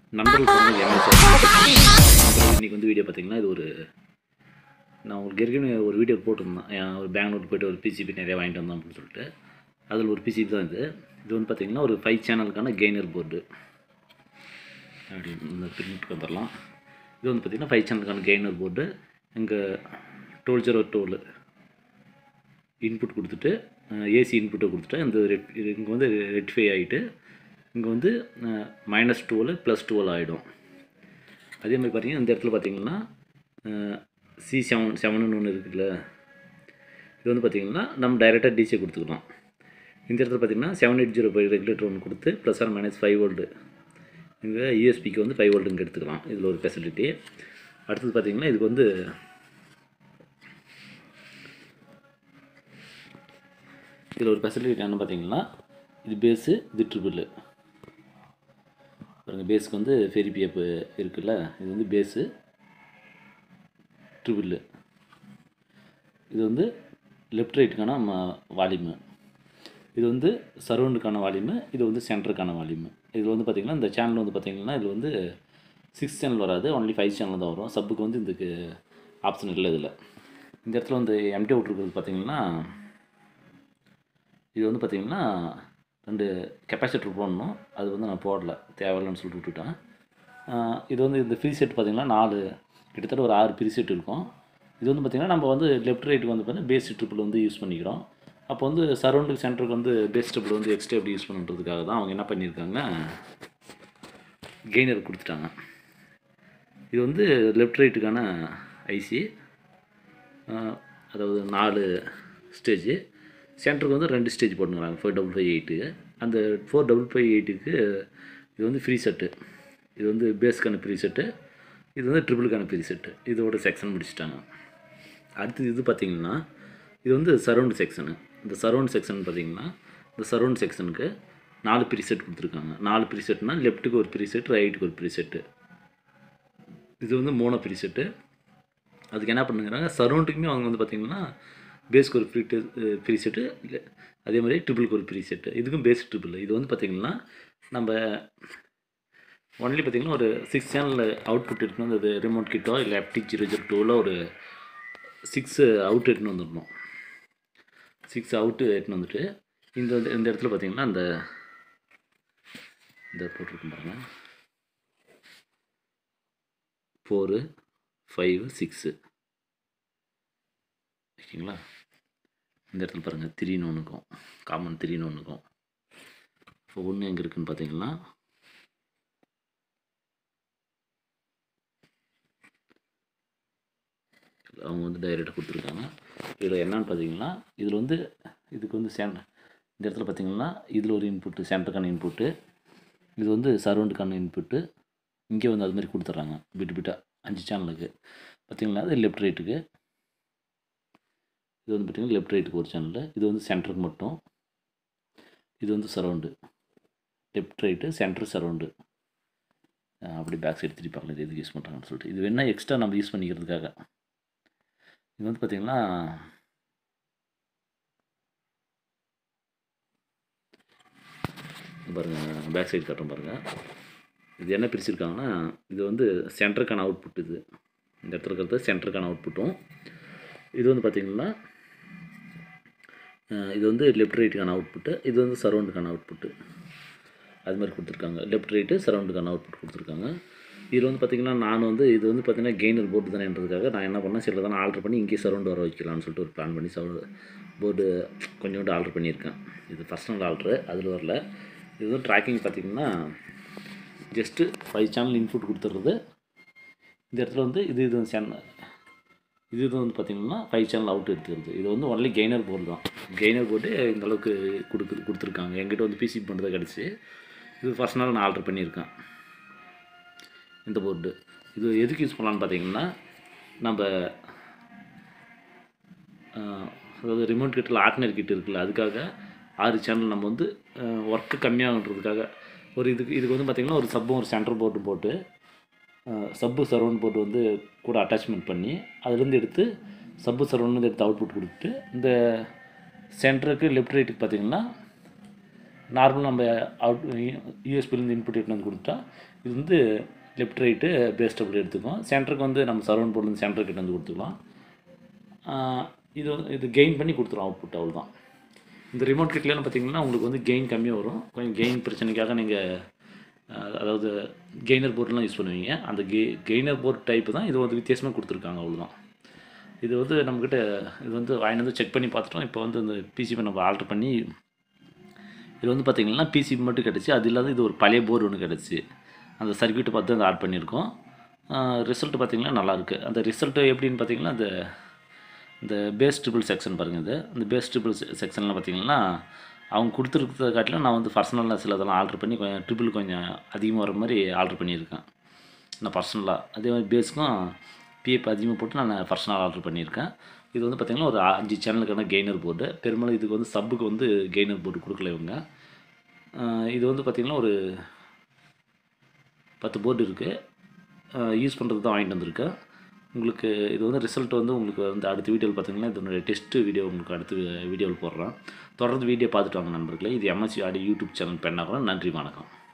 நண்பர்கள் சொன்னது என்ன சார் இன்றைக்கி வந்து வீடியோ பார்த்தீங்கன்னா இது ஒரு நான் உங்களுக்கு ஏற்கனவே ஒரு வீடியோ போட்டிருந்தேன் என் ஒரு பெங்களூர் போய்ட்டு ஒரு பிசிபி நிறைய வாங்கிட்டு வந்தோம் அப்படின்னு சொல்லிட்டு அதில் ஒரு பிசிபி தான் இது இது வந்து பார்த்தீங்கன்னா ஒரு ஃபைவ் சேனலுக்கான கெய்னர் போர்டு அப்படி இந்த பிரிண்ட்டுக்கு வந்துடலாம் இது வந்து பார்த்திங்கன்னா ஃபைவ் சேனலுக்கான கெய்னர் போர்டு இங்கே டுவெல் ஜீரோ டுவெல் இன்புட் கொடுத்துட்டு ஏசி இன்புட்டை கொடுத்துட்டு இந்த ரெட் இங்கே வந்து ரெட்டிஃபை ஆகிட்டு இங்கே வந்து மைனஸ் டுவெல் ப்ளஸ் டுவெல் ஆகிடும் அதே மாதிரி பார்த்தீங்கன்னா இந்த இடத்துல பார்த்தீங்கன்னா சி செவன் செவனுன்னு ஒன்று இருக்குல்ல இது வந்து பார்த்திங்கன்னா நம்ம டைரெக்டாக டிசியை கொடுத்துக்கலாம் இந்த இடத்துல பார்த்தீங்கன்னா seven eight zero five regulator ஒன்று கொடுத்து plus or minus five volt இங்கே யூஎஸ்பிக்கு வந்து ஃபைவ் வோல்டு இங்கே எடுத்துக்கலாம் இதில் ஒரு ஃபெசிலிட்டி அடுத்தது பார்த்தீங்கன்னா இதுக்கு வந்து இதில் ஒரு ஃபெசிலிட்டி என்னென்னு பார்த்தீங்கன்னா இது பேஸு இது ட்ரிபிள் பாருங்கள் பேஸுக்கு வந்து ஃபெரி பிஎஃப் இருக்குல்ல இது வந்து பேஸு ட்ரிபிள் இது வந்து லெஃப்ட் ரைட்டுக்கான வால்யூமு இது வந்து சரௌண்டுக்கான வால்யூமு இது வந்து சென்டருக்கான வால்யூமு இதில் வந்து பார்த்திங்கன்னா இந்த சேனல் வந்து பார்த்திங்கன்னா இதில் வந்து சிக்ஸ் சேனல் வராது ஒன்லி ஃபைவ் சேனல் தான் வரும் சப்புக்கு வந்து இதுக்கு ஆப்ஷன் இல்லை இதில் இந்த இடத்துல வந்து எம்டி அவுட் இருக்கிறது பார்த்திங்கன்னா இது வந்து பார்த்திங்கன்னா ரெண்டு கெப்பாசிட்டர் போடணும் அது வந்து நான் போடல தேவையில்லைன்னு சொல்லிட்டு விட்டுட்டேன் இது வந்து இந்த ஃப்ரீ செட் பார்த்திங்கன்னா நாலு கிட்டத்தட்ட ஒரு ஆறு ஃப்ரீ செட் இருக்கும் இது வந்து பார்த்திங்கன்னா நம்ம வந்து லெஃப்ட் ரைட்டுக்கு வந்து பார்த்தீங்கன்னா பேஸ் ட்ரிப்பிள் வந்து யூஸ் பண்ணிக்கிறோம் அப்போ வந்து சரௌண்டிங் சென்டருக்கு வந்து பேஸ் ட்ரிப்பிள் வந்து எக்ஸ்ட்ரா எப்படி யூஸ் பண்ணுறதுக்காக தான் அவங்க என்ன பண்ணியிருக்காங்க கெய்னர் கொடுத்துட்டாங்க இது வந்து லெஃப்ட் ரைட்டுக்கான ஐசி அதாவது நாலு ஸ்டேஜ் சென்டருக்கு வந்து ரெண்டு ஸ்டேஜ் போட்டுக்கிறாங்க ஃபோர் டபுள் ஃபைவ் எயிட்டு அந்த ஃபோர் டபுள் ஃபைவ் எயிட்டுக்கு இது வந்து ஃப்ரீ செட்டு இது வந்து பேஸ்க்கான ஃப்ரீ செட்டு இது வந்து ட்ரிபிளுக்கான ஃப்ரீ செட்டு இதோட செக்ஷன் முடிச்சிட்டாங்க அடுத்தது இது பார்த்திங்கன்னா இது வந்து சரௌண்ட் செக்ஷனு இந்த சரௌண்ட் செக்ஷன் பார்த்திங்கன்னா இந்த சரௌண்ட் செக்ஷனுக்கு நாலு ப்ரீ செட் கொடுத்துருக்காங்க நாலு ப்ரீ செட்னால் லெஃப்ட்டுக்கு ஒரு ப்ரீ செட் ரைட்டுக்கு ஒரு ப்ரீ செட்டு இது வந்து மூணு ப்ரீ செட்டு அதுக்கு என்ன பண்ணுங்கிறாங்க சரௌண்டுக்குமே அவங்க வந்து பார்த்திங்கன்னா பேஸ்க்கு ஒரு ஃப்ரீ ஃப்ரீ செட்டு இல்லை அதே மாதிரி ட்ரிபிளுக்கு ஒரு ஃப்ரீ செட்டு இதுக்கும் பேஸ் ட்ரிபிள் இது வந்து பார்த்திங்கன்னா நம்ம ஒன்லி பார்த்திங்கன்னா ஒரு சிக்ஸ் சேனல் அவுட்புட் எடுக்கணும் அது ரிமோட் கிட்டோ இல்லை எஃப்டி ஜீரோ ஜீரோ டூவில் ஒரு சிக்ஸ் அவுட் எடுத்துன்னு வந்துடணும் சிக்ஸ் அவுட்டு எடுத்துன்னு வந்துட்டு இந்த இந்த இடத்துல பார்த்திங்கன்னா அந்த இந்த போட்டிருக்கோம் பாருங்கள் ஃபோரு ஃபைவ் சிக்ஸு ஓகேங்களா இந்த இடத்துல பாருங்கள் த்ரீன்னு ஒன்றுக்கும் காமன் த்ரீன்னு ஒன்றுக்கும் இப்போ ஒன்று எங்கே இருக்குதுன்னு பார்த்தீங்கன்னா அவங்க வந்து டைரெக்டாக கொடுத்துருக்காங்க இதில் என்னன்னு பார்த்தீங்கன்னா இதில் வந்து இதுக்கு வந்து சேன் இந்த இடத்துல பார்த்தீங்கன்னா இதில் ஒரு இன்புட்டு சென்டருக்கான இன்புட்டு இது வந்து சரௌண்டுக்கான இன்புட்டு இங்கே வந்து அது மாதிரி கொடுத்துட்றாங்க பிட்டு பிட்டாக அஞ்சு சேனலுக்கு பார்த்தீங்கன்னா அது லெஃப்ட் ரைட்டுக்கு இது வந்து பார்த்திங்கன்னா லெஃப்ட் ரைட்டுக்கு ஒரு சேனலு இது வந்து சென்டருக்கு மட்டும் இது வந்து surround left right center surround அப்படி பேக் சைடு திருப்பி பார்க்கலாம் இது எதுக்கு யூஸ் பண்ணுறாங்கன்னு சொல்லிட்டு இது வேணால் எக்ஸ்ட்ரா நம்ம யூஸ் பண்ணிக்கிறதுக்காக இது வந்து பார்த்திங்கன்னா பாருங்கள் பேக் சைடு காட்டுறோம் பாருங்கள் இது என்ன பிரிச்சிருக்காங்கன்னா இது வந்து சென்டருக்கான அவுட்புட் இது இந்த இடத்துல இருக்கிறது சென்டருக்கான அவுட்புட்டும் இது வந்து பார்த்திங்கன்னா இது வந்து லெஃப்ட் ரைட்டுக்கான அவுட்புட்டு இது வந்து சரௌண்டுக்கான அவுட்புட்டு அது மாதிரி கொடுத்துருக்காங்க லெஃப்ட் ரைட்டு சரௌண்டுக்கான அவுட்புட் கொடுத்துருக்காங்க இதில் வந்து பார்த்திங்கன்னா நான் வந்து இது வந்து பார்த்திங்கன்னா கெய்னர் போர்டு தானேன்றதுக்காக நான் என்ன பண்ணேன் சில தான் ஆல்ட்ரு பண்ணி இங்கேயே சரௌண்ட் வர வைக்கலாம்னு சொல்லிட்டு ஒரு பிளான் பண்ணி சவுண்ட் போர்டு கொஞ்சோண்டு ஆல்ட்ரு பண்ணியிருக்கேன் இது பர்சனல் ஆல்ட்ரு அதில் வரல இது வந்து ட்ராக்கிங் பார்த்திங்கன்னா ஜஸ்ட்டு ஃபைவ் சேனல் இன்புட் கொடுத்துட்றது இந்த இடத்துல வந்து இது இது சேனல் இது இது வந்து பார்த்திங்கன்னா ஃபைவ் சேனல் அவுட் எடுத்துக்கிறது இது வந்து ஒன்லி கெய்னர் போர்டு தான் கெய்னர் போர்டு இந்த அளவுக்கு கொடுக்கு கொடுத்துருக்காங்க எங்கிட்ட வந்து பிசி பண்ணுறது கிடச்சி இது ஃபர்ஸ்ட் நாள் நான் ஆர்டர் பண்ணியிருக்கேன் இந்த போர்டு இது எதுக்கு யூஸ் பண்ணலான்னு பார்த்தீங்கன்னா நம்ம அதாவது ரிமோட் கிட்டில் ஆர்டினரி கிட் இருக்குல்ல அதுக்காக ஆறு சேனல் நம்ம வந்து ஒர்க்கு கம்மியாகன்றதுக்காக ஒரு இதுக்கு இதுக்கு வந்து பார்த்திங்கன்னா ஒரு சப்பும் ஒரு சென்டர் போர்டு போட்டு சப்பு சரௌண்ட் போர்டு வந்து கூட அட்டாச்மெண்ட் பண்ணி அதுலேருந்து எடுத்து சப்பு சரௌண்ட் எடுத்து அவுட்புட் கொடுத்துட்டு இந்த சென்டருக்கு லெஃப்ட் ரைட்டுக்கு பார்த்திங்கன்னா நார்மல் நம்ம அவுட் யூஎஸ்பிலேருந்து இன்புட் எடுத்து வந்து கொடுத்தா இது வந்து லெஃப்ட் ரைட்டு பேஸ் டபுள் எடுத்துக்கும் சென்டருக்கு வந்து நம்ம சரௌண்ட் போர்ட்லேருந்து சென்டருக்கு கிட்ட வந்து கொடுத்துக்கலாம் ஆஹ் இது வந்து இது கெயின் பண்ணி கொடுத்துரும் அவுட்புட் அவ்வளோதான் இந்த ரிமோட் கிட்லாம் பார்த்தீங்கன்னா உங்களுக்கு வந்து கெயின் கம்மியாக வரும் கொஞ்சம் கெயின் பிரச்சனைக்காக நீங்கள் அதாவது கெய்னர் போர்ட்லாம் யூஸ் பண்ணுவீங்க அந்த கெ கெய்னர் போர்ட் டைப்பு தான் இது வந்து வித்தியாசமாக கொடுத்துருக்காங்க அவ்வளோதான் இது வந்து நம்மக்கிட்ட இது வந்து வாங்கி வந்து செக் பண்ணி பார்த்துட்டோம் இப்போ வந்து இந்த பிசிபி நம்ம ஆல்ட்ரு பண்ணி இது வந்து பார்த்திங்கன்னா பிசிபி மட்டும் கிடச்சி அது இல்லாத இது ஒரு பழைய போர்டு ஒன்று கிடச்சி அந்த சர்க்யூட்டை பார்த்து அந்த ஆட் பண்ணியிருக்கோம் ரிசல்ட் பார்த்திங்கன்னா நல்லாயிருக்கு அந்த ரிசல்ட்டு எப்படின்னு பார்த்தீங்கன்னா அந்த இந்த பேஸ் ட்ரிபிள் செக்ஷன் பாருங்கள் இது இந்த பேஸ் ட்ரிபிள் செக்ஷனில் பார்த்தீங்கன்னா அவங்க கொடுத்துருக்கிறத காட்டிலும் நான் வந்து பர்சனலாக சில இதெல்லாம் ஆல்ட்ரு பண்ணி கொஞ்சம் ட்ரிபிள் கொஞ்சம் அதிகமாக வர மாதிரி ஆல்ட்ரு பண்ணியிருக்கேன் நான் பர்சனலாக அதே மாதிரி பேஸுக்கும் பிஎஃப் அதிகமாக போட்டு நான் பர்சனலாக ஆல்ட்ரு பண்ணியிருக்கேன் இது வந்து பார்த்திங்கன்னா ஒரு அஞ்சு சேனலுக்கான கெய்னர் போர்டு பெரும்பாலும் இதுக்கு வந்து சப்புக்கு வந்து கெய்னர் போர்டு கொடுக்கல இவங்க ஆஹ் இது வந்து பார்த்திங்கன்னா ஒரு பத்து போர்டு இருக்குது யூஸ் பண்ணுறது தான் வாங்கிட்டு வந்திருக்கேன் உங்களுக்கு இது வந்து ரிசல்ட் வந்து உங்களுக்கு வந்து அடுத்த வீடியோவில் பார்த்தீங்கன்னா இதனுடைய டெஸ்ட் வீடியோ உங்களுக்கு அடுத்த வீடியோவில் போடுறேன் தொடர்ந்து வீடியோ பார்த்துட்டு வாங்க நண்பர்களே இது எம்எஸ்சி ஆடி யூடியூப் சேனல் பெண்ணாகிறோம் நன்றி வணக்கம்